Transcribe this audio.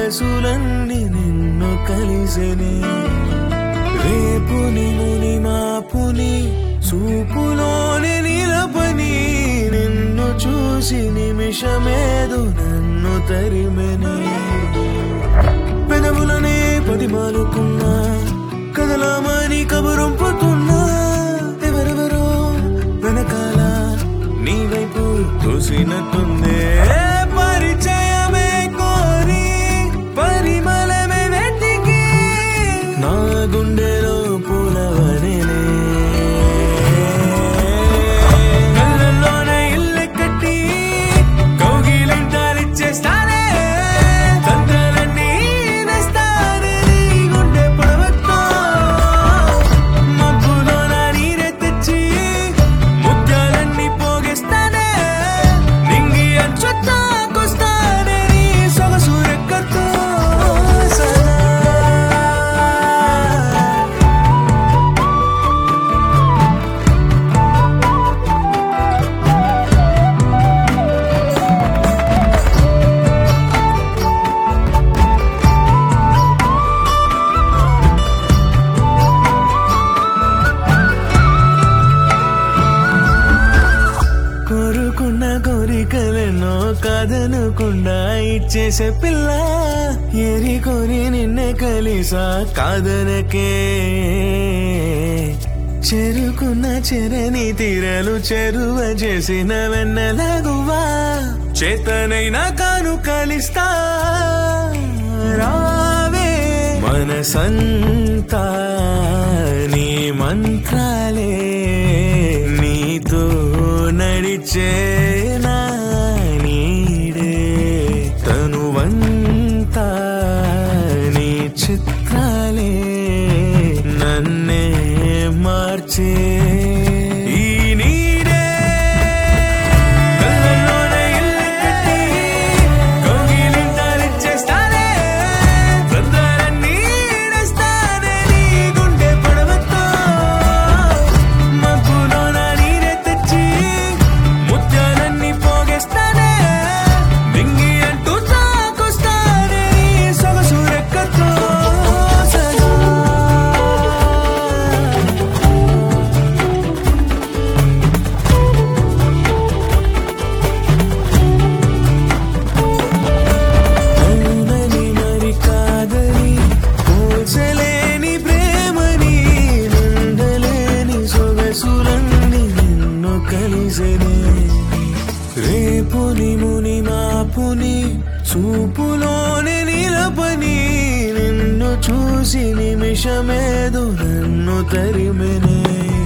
సొగసులన్నీ నిన్ను కలిసెనే రేపుని ముని మాపుని చూపులోని నిలపని నిన్ను చూసి నిమిషమేదు నన్ను తరిమెని పెదవులనే పదిమాలుకున్నా కదలామని కబురంపుతున్నా ఎవరెవరో వెనకాల నీ వైపు చూసినట్టుందే పరిచయమే కోరి పరిమళమే వెతికి నా గుండెలో పూలవనిలే కళ్ళల్లోనే ఇల్లు కట్టి కౌగిలింటాలిచ్చేస్తానే తంత్రాలన్నీ నేస్తానే నీ గుండె పొడవతో మబ్బులోన నీరే తెచ్చి ముత్యాలన్నీ పోగిస్తానే నింగి అంచుతాకొస్తానే నీ సొగసు రెక్కతో సదా కోరుకున్న కోరికలెన్నో కాదనుకుండా ఇచ్చేసే పిల్ల ఏరి కోరి నిన్నే కలిసా కాదనకే చెరుకున్న చెరని తీరలు చెరువ చేసిన వెన్నెలగువా చేతనైనా కాను కలిస్తా రావే మనసంతా నీ మంత్రాలే నీతో నడిచేనా నీడే తనువంతా నీ చిత్రాలే నన్నే మార్చే ఈ నీడే కళ్ళల్లోనే ఇల్లు కట్టి కౌగిలింతాలిచ్చేస్తానే వృద్ధాలన్నీ నేస్తానే నీ గుండె పొడవతో మబ్బులోన నీరే తెచ్చి ముత్యాలన్నీ పోగేస్తానే మింగి అంటూ తాకొస్తానే నీ సొగసు రెక్కతో సదా అవునని మరి కాదని పోల్చలేని ప్రేమని నిండలేని సొగసులన్నీ నిన్ను కలిసెనే రేపుని ముని మాపుని చూపులోని నిలపని నిన్ను చూసి నిమిషమేదు నన్ను తరిమెనే